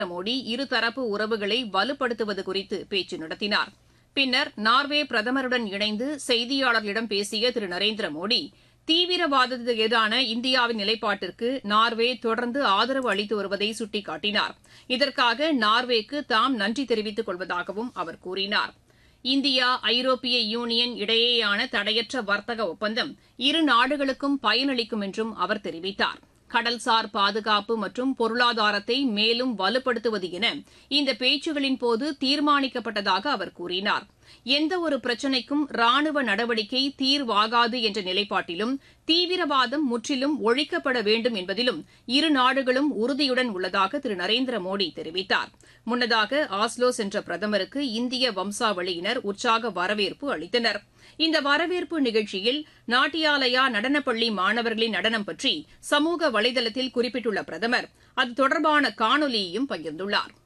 மோடி இருதரப்பு உறவுகளை வலுப்படுத்துவது குறித்து பேச்சு நடத்தினார் பின்னர் நார்வே பிரதமருடன் இணைந்து செய்தியாளர்களிடம் பேசிய திரு நரேந்திர மோடி தீவிரவாதத்துக்கு எதிரான இந்தியாவின் நிலைப்பாட்டிற்கு நார்வே தொடர்ந்து ஆதரவு அளித்து வருவதை சுட்டிக்காட்டினார் இதற்காக நார்வேக்கு தாம் நன்றி தெரிவித்துக் கொள்வதாகவும் அவர் கூறினார் இந்தியா ஐரோப்பிய யூனியன் இடையேயான தடையற்ற வர்த்தக ஒப்பந்தம் இரு நாடுகளுக்கும் பயனளிக்கும் என்றும் அவர் தெரிவித்தார் கடல்சார் பாதுகாப்பு மற்றும் பொருளாதாரத்தை மேலும் வலுப்படுத்துவது என இந்த பேச்சுகளின் போது தீர்மானிக்கப்பட்டதாக அவர் கூறினார் எந்த ஒரு பிரச்சினைக்கும் ராணுவ நடவடிக்கை தீர்வாகாது என்ற நிலைப்பாட்டிலும் தீவிரவாதம் முற்றிலும் ஒழிக்கப்பட வேண்டும் என்பதிலும் இரு நாடுகளும் உறுதியுடன் உள்ளதாக திரு நரேந்திர மோடி தெரிவித்தார் முன்னதாக ஆஸ்லோ சென்ற பிரதமருக்கு இந்திய வம்சாவளியினர் உற்சாக வரவேற்பு அளித்தனர் இந்த வரவேற்பு நிகழ்ச்சியில் நாட்டியாலயா நடனப்பள்ளி மாணவர்களின் நடனம் பற்றி சமூக வலைதளத்தில் குறிப்பிட்டுள்ள பிரதமர் அது தொடர்பான காணொலியையும் பகிர்ந்துள்ளார்